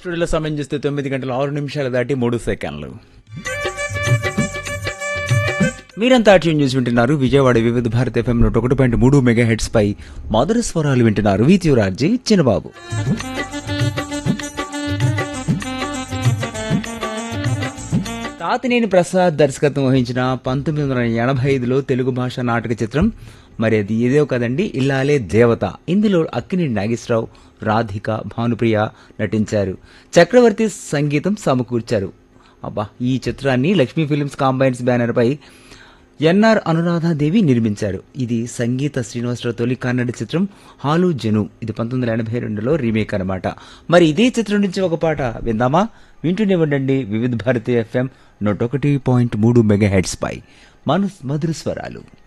స్టూడియోలో సమయం చూస్తే తొమ్మిది గంటల ఆరు నిమిషాలు దాటి మూడు సెకండ్లు మీరంతా ట్యూన్ చేసి వింటున్నారు విజయవాడ వివిధ భారత ఎఫ్ఎం నూట ఒకటి పాయింట్ మూడు మెగా హెడ్స్ పై మధుర స్వరాలు వింటున్నారు వీత్యురాజీ చిన్నబాబు తాతినేని ప్రసాద్ దర్శకత్వం వహించిన పంతొమ్మిది వందల ఎనభై ఐదులో తెలుగు భాష నాటక చిత్రం మరి అది ఏదో కదండి ఇల్లాలే దేవత ఇందులో అక్కినేని నాగేశ్వరరావు రాధిక భానుప్రియ నటించారు చక్రవర్తి సంగీతం సమకూర్చారు అబ్బా ఈ చిత్రాన్ని లక్ష్మీ ఫిలిమ్స్ కాంబైన్స్ బ్యానర్ పై ఎన్ఆర్ అనురాధాదేవి నిర్మించారు ఇది సంగీత శ్రీనివాసరావు తొలి కన్నడ చిత్రం హాలు జను ఇది పంతొమ్మిది వందల ఎనభై రెండులో రీమేక్ అనమాట మరి ఇదే చిత్రం నుంచి ఒక పాట విందామా వింటూనే ఉండండి వివిధ భారతి ఎఫ్ఎం నూట ఒకటి పాయింట్ మూడు మెగా హెడ్స్ పై మనస్ మధుర స్వరాలు